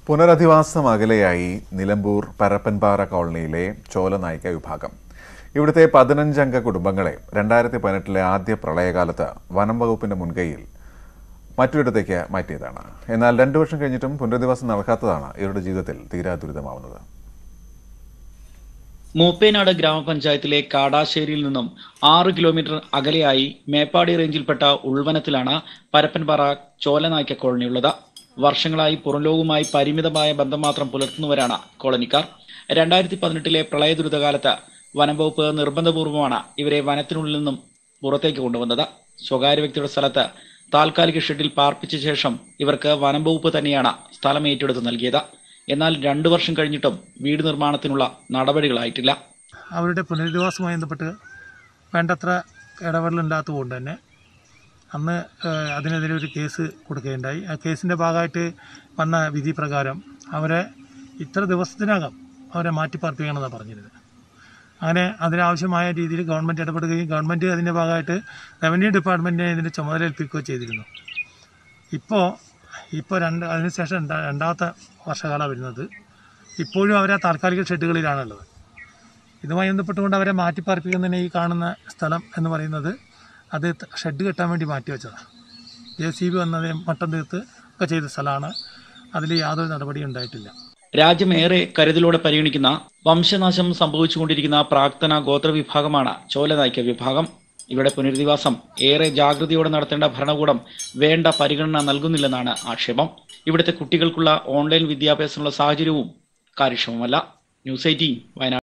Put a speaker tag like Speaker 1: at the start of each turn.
Speaker 1: പുനരധിവാസം അകലെയായി നിലമ്പൂർ പരപ്പൻപാറ കോളനിയിലെ ചോലനായിക്ക വിഭാഗം ഇവിടുത്തെ പതിനഞ്ചംഗ കുടുംബങ്ങളെ രണ്ടായിരത്തി പതിനെട്ടിലെ ആദ്യ പ്രളയകാലത്ത് വനം വകുപ്പിന്റെ മുൻകൈയിൽ മറ്റൊരിടത്തേക്ക് മാറ്റിയതാണ് എന്നാൽ രണ്ടു വർഷം കഴിഞ്ഞിട്ടും പുനരധിവാസം നടക്കാത്തതാണ് ഇവരുടെ ജീവിതത്തിൽ തീരാ ദുരിതമാവുന്നത്
Speaker 2: മൂപ്പേനാട് ഗ്രാമപഞ്ചായത്തിലെ കാടാശ്ശേരിയിൽ നിന്നും ആറ് കിലോമീറ്റർ അകലെയായി മേപ്പാടി റേഞ്ചിൽപ്പെട്ട ഉൾവനത്തിലാണ് പരപ്പൻപാറ ചോലനായ്ക്ക കോളനിയുള്ളത് വർഷങ്ങളായി പുറംലോകവുമായി പരിമിതമായ ബന്ധം മാത്രം പുലർത്തുന്നവരാണ് കോളനിക്കാർ രണ്ടായിരത്തി പതിനെട്ടിലെ പ്രളയ ദുരിതകാലത്ത് വനം വകുപ്പ് നിർബന്ധപൂർവമാണ് ഇവരെ വനത്തിനുള്ളിൽ നിന്നും പുറത്തേക്ക് കൊണ്ടുവന്നത് സ്വകാര്യ വ്യക്തിയുടെ സ്ഥലത്ത് താൽക്കാലിക ഷെഡിൽ പാർപ്പിച്ച ശേഷം ഇവർക്ക് വനം വകുപ്പ് തന്നെയാണ് സ്ഥലം ഏറ്റെടുത്ത് നൽകിയത് എന്നാൽ രണ്ടു വർഷം കഴിഞ്ഞിട്ടും വീട് നിർമ്മാണത്തിനുള്ള നടപടികളായിട്ടില്ല
Speaker 3: അവരുടെ പുനരധിവാസവുമായി ബന്ധപ്പെട്ട് വേണ്ടത്ര ഇടപെടലുണ്ടാത്തതുകൊണ്ട് തന്നെ അന്ന് ഏഹ്, അതിനെതിരെ ഒരു കേസ് കൊടുക്കുകയുണ്ടായി ആ കേസിൻ്റെ ഭാഗമായിട്ട് വന്ന വിധി പ്രകാരം അവരെ ഇത്ര ദിവസത്തിനകം അവരെ മാറ്റിപ്പാർപ്പിക്കണമെന്നാണ് പറഞ്ഞിരുന്നത് അങ്ങനെ അതിനാവശ്യമായ രീതിയിൽ ഗവൺമെൻറ് ഇടപെടുകയും ഗവൺമെൻറ് അതിൻ്റെ ഭാഗമായിട്ട് റവന്യൂ ഡിപ്പാർട്ട്മെൻറ്റിനെ ഇതിൻ്റെ ചുമതല ഏൽപ്പിക്കുകയോ ചെയ്തിരുന്നു ഇപ്പോൾ ഇപ്പോൾ രണ്ട് അതിനുശേഷം രണ്ടാ രണ്ടാമത്തെ വർഷകാലം വരുന്നത് ഇപ്പോഴും അവർ ആ താൽക്കാലിക ഷെഡുകളിലാണുള്ളത് ഇതുമായി ബന്ധപ്പെട്ടുകൊണ്ട് അവരെ മാറ്റിപ്പാർപ്പിക്കുന്നതിന് ഈ കാണുന്ന സ്ഥലം എന്ന് പറയുന്നത് അത് ത- ഷെഡ് കെട്ടാൻ വേണ്ടി മാറ്റി വെച്ചതാണ് ജെ സി ബി വന്നത് മട്ടം തീർത്ത് ഒക്കെ ചെയ്ത സ്ഥലമാണ് അതിൽ യാതൊരു നടപടിയും ഉണ്ടായിട്ടില്ല
Speaker 2: രാജ്യമേറെ കരുതലോടെ പരിഗണിക്കുന്ന വംശനാശം സംഭവിച്ചുകൊണ്ടിരിക്കുന്ന പ്രാക്തന ഗോത്ര വിഭാഗമാണ് ചോലനായ്ക്ക വിഭാഗം ഇവിടെ പുനരധിവാസം ഏറെ ജാഗ്രതയോടെ നടത്തേണ്ട ഭരണകൂടം വേണ്ട പരിഗണന നൽകുന്നില്ലെന്നാണ് ആക്ഷേപം ഇവിടുത്തെ കുട്ടികൾക്കുള്ള ഓൺലൈൻ വിദ്യാഭ്യാസത്തിനുള്ള സാഹചര്യവും കാര്യക്ഷമമല്ല ന്യൂസ് എയ്റ്റീൻ വയനാട്